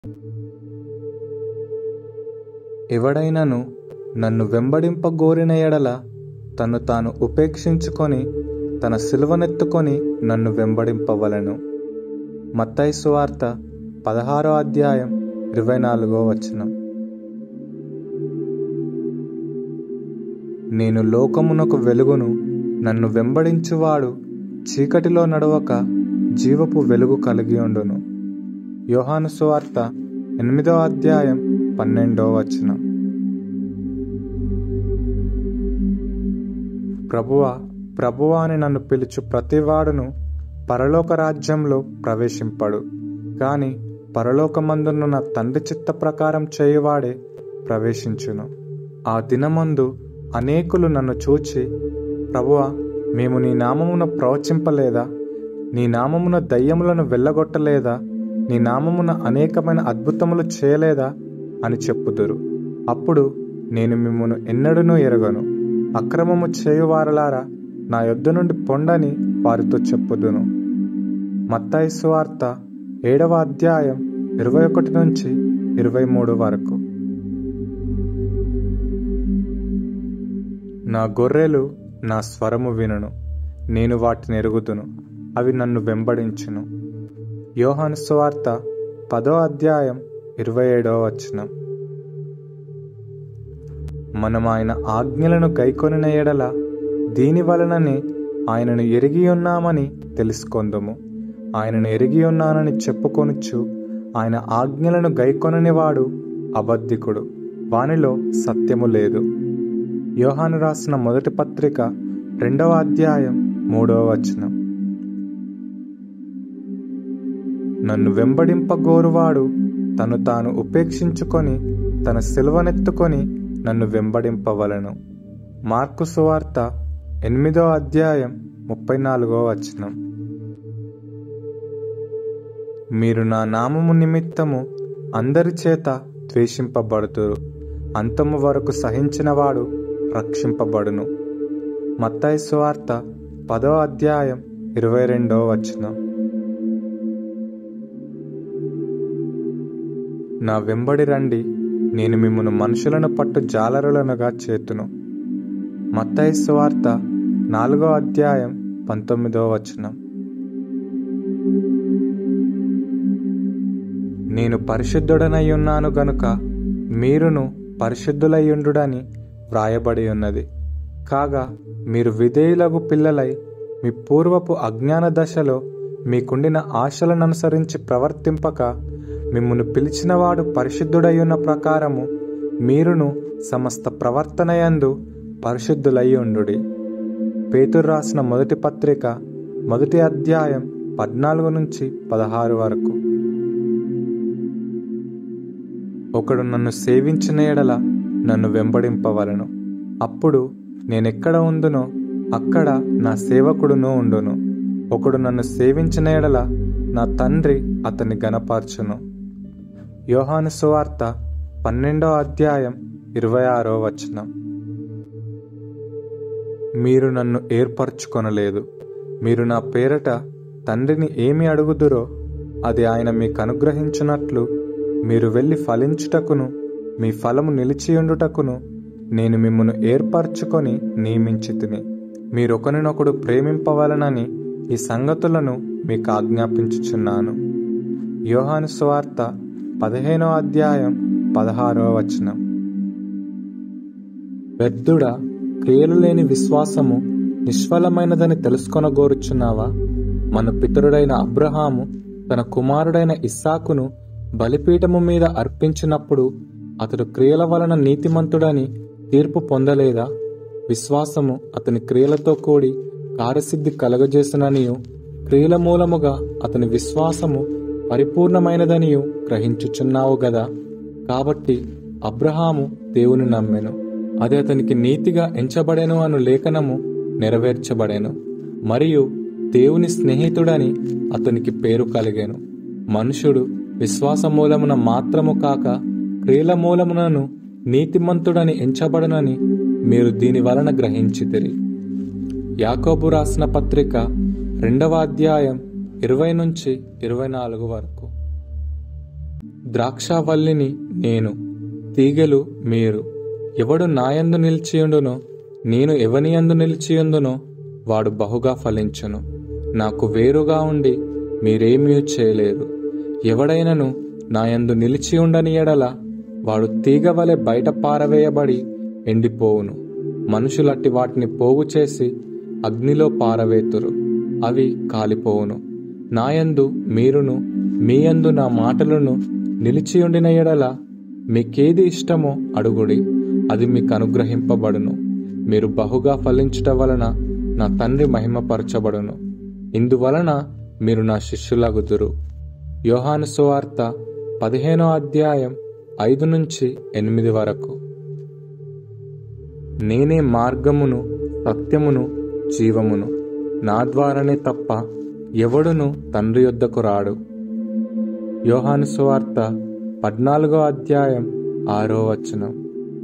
ఎవడైనను నన్ను వెంబడింపగోరిన ఎడల తన్ను తాను ఉపేక్షించుకొని తన సిలువనెత్తుకొని నన్ను వెంబడింపవలెను మత్తయి సువార్త పదహారో అధ్యాయం ఇరవై నాలుగో వచనం నేను లోకమునకు వెలుగును నన్ను వెంబడించువాడు చీకటిలో నడవక జీవపు వెలుగు కలిగి ఉండును యోహాను సువార్త ఎనిమిదో అధ్యాయం పన్నెండో వచనం ప్రభువా ప్రభువా అని నన్ను పిలుచు ప్రతివాడును పరలోక రాజ్యంలో ప్రవేశింపడు కాని పరలోకమందున్న నా తండ్రి చిత్త ప్రకారం చేయువాడే ప్రవేశించును ఆ దినమందు అనేకులు నన్ను చూచి ప్రభువా మేము నీ నామమున ప్రవచింపలేదా నీ నామమున దయ్యములను వెళ్ళగొట్టలేదా నీ నామమున అనేకమైన అద్భుతములు చేయలేదా అని చెప్పుదురు అప్పుడు నేను మిమ్మను ఎన్నడూనూ ఎరగను అక్రమము చేయువారలారా నా యొద్ద నుండి పొండని వారితో చెప్పుదును మత్తాయి సువార్త ఏడవ అధ్యాయం ఇరవై ఒకటి నుంచి ఇరవై మూడు వరకు నా గొర్రెలు నా స్వరము వినును నేను వాటిని ఎరుగుదును అవి నన్ను వెంబడించును యోహాను సువార్త పదో అధ్యాయం ఇరవై ఏడవ వచనం మనం ఆయన ఆజ్ఞలను గైకొనిన ఎడల దీని వలననే ఆయనను ఎరిగి ఉన్నామని తెలుసుకొందుము ఆయనను ఎరిగి ఉన్నానని చెప్పుకొనుచు ఆయన ఆజ్ఞలను గైకొనని వాడు అబద్ధికుడు వానిలో సత్యము లేదు యోహాను రాసిన మొదటి పత్రిక రెండవ అధ్యాయం మూడవ వచనం నన్ను వెంబడింపగోరువాడు తను తాను ఉపేక్షించుకొని తన సిలువనెత్తుకొని నన్ను వెంబడింపవలను మార్కు సువార్త ఎనిమిదో అధ్యాయం ముప్పై నాలుగో వచనం మీరు నా నామము నిమిత్తము అందరి చేత ద్వేషింపబడుతురు అంతము వరకు సహించినవాడు రక్షింపబడును మత్తాయి సువార్త పదో అధ్యాయం ఇరవై రెండో వచనం నా వెంబడి రండి నేను మిమ్మను మనుషులను పట్టు జాలరులనుగా చేతును మత్తయి సువార్త నాలుగో అధ్యాయం పంతొమ్మిదో వచనం నేను పరిశుద్ధుడనై ఉన్నాను గనుక మీరును పరిశుద్ధులయ్యుండుడని వ్రాయబడి ఉన్నది కాగా మీరు విధేయులగు పిల్లలై మీ పూర్వపు అజ్ఞాన దశలో మీకుండిన ఆశలను అనుసరించి ప్రవర్తింపక మిమ్మును పిలిచినవాడు పరిశుద్ధుడై ఉన్న ప్రకారము మీరును సమస్త ప్రవర్తనయందు పరిశుద్ధులై ఉండుడి పేతురు రాసిన మొదటి పత్రిక మొదటి అధ్యాయం పద్నాలుగు నుంచి పదహారు వరకు ఒకడు నన్ను సేవించిన ఎడల నన్ను వెంబడింపవలను అప్పుడు నేనెక్కడ ఉందునో అక్కడ నా సేవకుడును ఉండును ఒకడు నన్ను సేవించిన ఎడల నా తండ్రి అతన్ని గనపరచును యోహాను సువార్త పన్నెండో అధ్యాయం ఇరవై ఆరో వచనం మీరు నన్ను ఏర్పరచుకొనలేదు మీరు నా పేరట తండ్రిని ఏమి అడుగుదురో అది ఆయన మీకు అనుగ్రహించున్నట్లు మీరు వెళ్ళి ఫలించుటకును మీ ఫలము నిలిచియుండుటకును నేను మిమ్మను ఏర్పరచుకొని నియమించి తిని మీరొకరినొకడు ప్రేమింపవలనని ఈ సంగతులను మీకు ఆజ్ఞాపించుచున్నాను యోహాను స్వార్త పదిహేనో అధ్యాయం పదహారవ వచనం వ్యర్థుడ క్రియలు లేని విశ్వాసము నిష్ఫలమైనదని తెలుసుకొనగోరుచున్నావా మన పితరుడైన అబ్రహాము తన కుమారుడైన ఇస్సాకును బలిపీఠము మీద అర్పించినప్పుడు అతడు క్రియల వలన నీతిమంతుడని తీర్పు పొందలేదా విశ్వాసము అతని క్రియలతో కూడి కార్యసిద్ధి కలగజేసుననియు క్రియల మూలముగా అతని విశ్వాసము పరిపూర్ణమైనదనియు గ్రహించుచున్నావు గదా కాబట్టి అబ్రహాము దేవుని నమ్మెను అది అతనికి నీతిగా ఎంచబడెను అను లేఖనము నెరవేర్చబడెను మరియు దేవుని స్నేహితుడని అతనికి పేరు కలిగెను మనుషుడు విశ్వాస మూలమున మాత్రము కాక క్రియల మూలమునను నీతిమంతుడని ఎంచబడనని మీరు దీని వలన గ్రహించితిరి యాకోబు రాసిన పత్రిక రెండవ అధ్యాయం ఇరవై నుంచి ఇరవై నాలుగు వరకు ద్రాక్షావల్లిని నేను తీగెలు మీరు ఎవడు నాయందు నిలిచియుండునో నేను ఎవనియందు నిలిచియుందునో వాడు బహుగా ఫలించును నాకు వేరుగా ఉండి మీరేమీ చేయలేరు ఎవడైనను నాయందు నిలిచి ఉండని ఎడల వాడు తీగ వలె బయట పారవేయబడి ఎండిపోవును మనుషులట్టి వాటిని పోగు చేసి అగ్నిలో పారవేతురు అవి కాలిపోవును నాయందు మీరును మీయందు నా మాటలను నిలిచి ఉండిన ఎడల మీకేది ఇష్టమో అడుగుడి అది మీకు అనుగ్రహింపబడును మీరు బహుగా ఫలించుట వలన నా తండ్రి మహిమపరచబడును ఇందువలన మీరు నా శిష్యులగుదురు యోహాను సువార్త పదిహేనో అధ్యాయం ఐదు నుంచి ఎనిమిది వరకు నేనే మార్గమును సత్యమును జీవమును నా ద్వారానే తప్ప ఎవడును తండ్రి యొద్దకు రాడు యోహాను సువార్త పద్నాలుగో అధ్యాయం ఆరో వచనం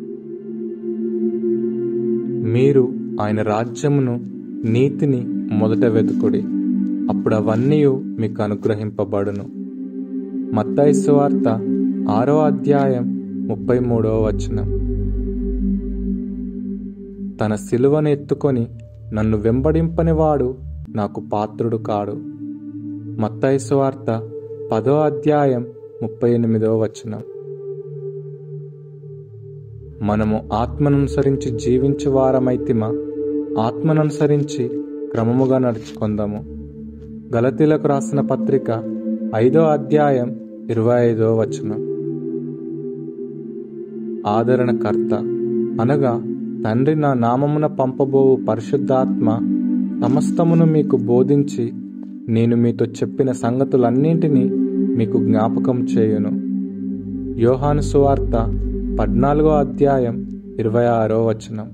మీరు ఆయన రాజ్యమును నీతిని మొదట వెతుకుడి అప్పుడు అవన్నీ మీకు అనుగ్రహింపబడును మత్తాయి సువార్త ఆరో అధ్యాయం ముప్పై మూడవ వచనం తన సిలువను ఎత్తుకొని నన్ను వెంబడింపని వాడు నాకు పాత్రుడు కాడు మత్తాయి సువార్త పదో అధ్యాయం ముప్పై ఎనిమిదవ వచనం మనము ఆత్మననుసరించి జీవించు వారమైతిమా ఆత్మననుసరించి క్రమముగా నడుచుకుందాము గలతీలకు రాసిన పత్రిక ఐదో అధ్యాయం ఇరవై ఐదో వచనం ఆదరణకర్త అనగా తండ్రి నా నామమున పంపబోవు పరిశుద్ధాత్మ సమస్తమును మీకు బోధించి నేను మీతో చెప్పిన సంగతులన్నింటినీ మీకు జ్ఞాపకం చేయును యోహాను సువార్త పద్నాలుగో అధ్యాయం ఇరవై ఆరో వచనం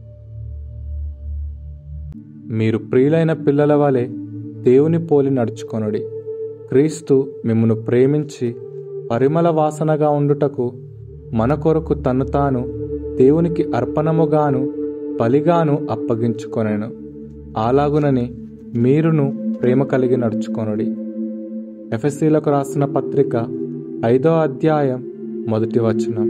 మీరు ప్రియులైన పిల్లల వలె దేవుని పోలి నడుచుకొనుడి క్రీస్తు మిమ్మను ప్రేమించి పరిమళ వాసనగా ఉండుటకు మన కొరకు తన్ను తాను దేవునికి అర్పణముగాను బలిగాను అప్పగించుకొనెను అలాగునని మీరును ప్రేమ కలిగి నడుచుకొనుడి ఎఫ్ఎస్సీలకు రాసిన పత్రిక ఐదో అధ్యాయం మొదటి వచనం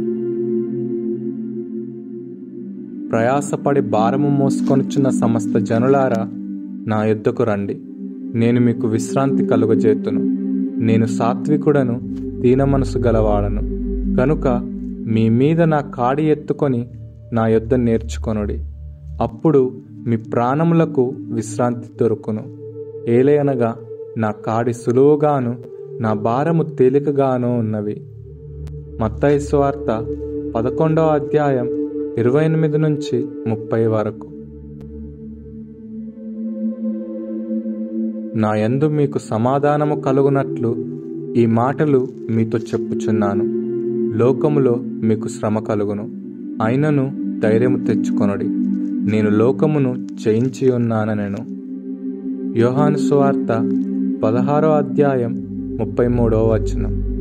ప్రయాసపడి భారము మోసుకొనుచున్న సమస్త జనులారా నా యుద్ధకు రండి నేను మీకు విశ్రాంతి కలుగజేతును నేను సాత్వికుడను దీన మనసు గలవాడను కనుక మీ మీద నా కాడి ఎత్తుకొని నా యుద్ధ నేర్చుకొనుడి అప్పుడు మీ ప్రాణములకు విశ్రాంతి దొరుకును ఏలయనగా నా కాడి సులువుగాను నా భారము తేలికగాను ఉన్నవి మత్తయి స్వార్త పదకొండవ అధ్యాయం ఇరవై ఎనిమిది నుంచి ముప్పై వరకు నా యందు మీకు సమాధానము కలుగునట్లు ఈ మాటలు మీతో చెప్పుచున్నాను లోకములో మీకు శ్రమ కలుగును అయినను ధైర్యము తెచ్చుకొనడి నేను లోకమును జయించి ఉన్నానెను యోహాను సువార్త పదహారో అధ్యాయం ముప్పై మూడవ వచనం